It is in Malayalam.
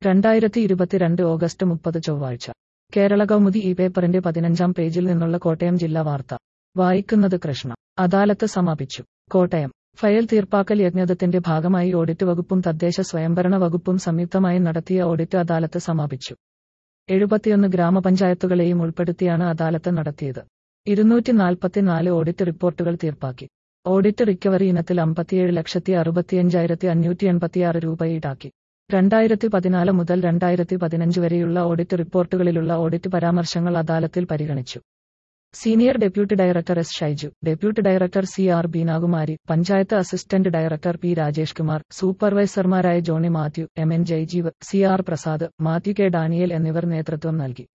രണ്ടായിരത്തി ഇരുപത്തിരണ്ട് ഓഗസ്റ്റ് മുപ്പത് ചൊവ്വാഴ്ച കേരള കൗമുദി ഈ പേപ്പറിന്റെ പതിനഞ്ചാം പേജിൽ നിന്നുള്ള കോട്ടയം ജില്ലാ വാർത്ത വായിക്കുന്നത് കൃഷ്ണ അദാലത്ത് സമാപിച്ചു കോട്ടയം ഫയൽ തീർപ്പാക്കൽ യജ്ഞത്തിന്റെ ഭാഗമായി ഓഡിറ്റ് വകുപ്പും തദ്ദേശ സ്വയംഭരണ വകുപ്പും സംയുക്തമായി നടത്തിയ ഓഡിറ്റ് അദാലത്ത് സമാപിച്ചു എഴുപത്തിയൊന്ന് ഗ്രാമപഞ്ചായത്തുകളെയും ഉൾപ്പെടുത്തിയാണ് അദാലത്ത് നടത്തിയത് ഇരുന്നൂറ്റി നാൽപ്പത്തിനാല് ഓഡിറ്റ് റിപ്പോർട്ടുകൾ തീർപ്പാക്കി ഓഡിറ്റ് റിക്കവറി ഇനത്തിൽ അമ്പത്തിയേഴ് ലക്ഷത്തി അറുപത്തിയഞ്ചായിരത്തി അഞ്ഞൂറ്റി എൺപത്തിയാറ് രൂപ ഈടാക്കി രണ്ടായിരത്തി പതിനാല് മുതൽ രണ്ടായിരത്തി പതിനഞ്ച് വരെയുള്ള ഓഡിറ്റ് റിപ്പോർട്ടുകളിലുള്ള ഓഡിറ്റ് പരാമർശങ്ങൾ അദാലത്തിൽ പരിഗണിച്ചു senior deputy director S Shaiju deputy director C R Beenakumari panchayat assistant director P Rajesh Kumar സൂപ്പർവൈസർമാരായ Johny Mathew M N Jayjeev C R Prasad Mathew K Daniel എന്നിവർ നേതൃത്വം നൽകി